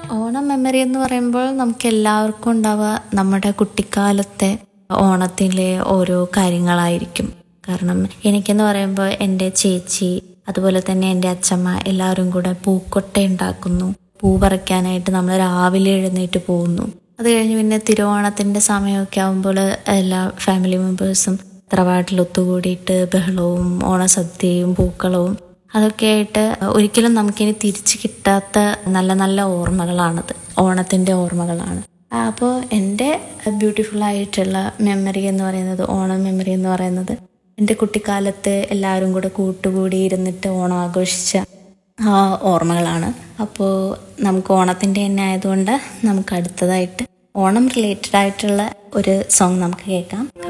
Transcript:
Onam memory എന്ന് പറയുമ്പോൾ നമുക്ക് എല്ലാവർക്കും ഉണ്ടാവുക നമ്മുടെ കുട്ടിക്കാലത്തെ ഓണത്തിലെ ഓരോ കാര്യങ്ങളായിരിക്കും കാരണം എനിക്കെന്ന് പറയുമ്പോൾ എൻ്റെ ചേച്ചി അതുപോലെ തന്നെ എൻ്റെ അച്ഛമ്മ എല്ലാവരും കൂടെ പൂക്കൊട്ട ഉണ്ടാക്കുന്നു പൂ പറിക്കാനായിട്ട് നമ്മൾ രാവിലെ എഴുന്നേറ്റ് പോകുന്നു അത് കഴിഞ്ഞ് പിന്നെ തിരുവോണത്തിൻ്റെ സമയമൊക്കെ ആകുമ്പോൾ എല്ലാ ഫാമിലി മെമ്പേഴ്സും തറവാട്ടിൽ ഒത്തുകൂടിയിട്ട് ബഹളവും ഓണസദ്യയും പൂക്കളവും അതൊക്കെ ആയിട്ട് ഒരിക്കലും നമുക്കിനി തിരിച്ചു കിട്ടാത്ത നല്ല നല്ല ഓർമ്മകളാണത് ഓണത്തിൻ്റെ ഓർമ്മകളാണ് അപ്പോൾ എൻ്റെ ബ്യൂട്ടിഫുൾ ആയിട്ടുള്ള മെമ്മറി എന്ന് പറയുന്നത് ഓണം മെമ്മറി എന്ന് പറയുന്നത് എൻ്റെ കുട്ടിക്കാലത്ത് എല്ലാവരും കൂടെ കൂട്ടുകൂടി ഇരുന്നിട്ട് ഓണം ആഘോഷിച്ച ആ ഓർമ്മകളാണ് അപ്പോൾ നമുക്ക് ഓണത്തിൻ്റെ തന്നെ ആയതുകൊണ്ട് നമുക്ക് അടുത്തതായിട്ട് ഓണം റിലേറ്റഡ് ആയിട്ടുള്ള ഒരു സോങ് നമുക്ക് കേൾക്കാം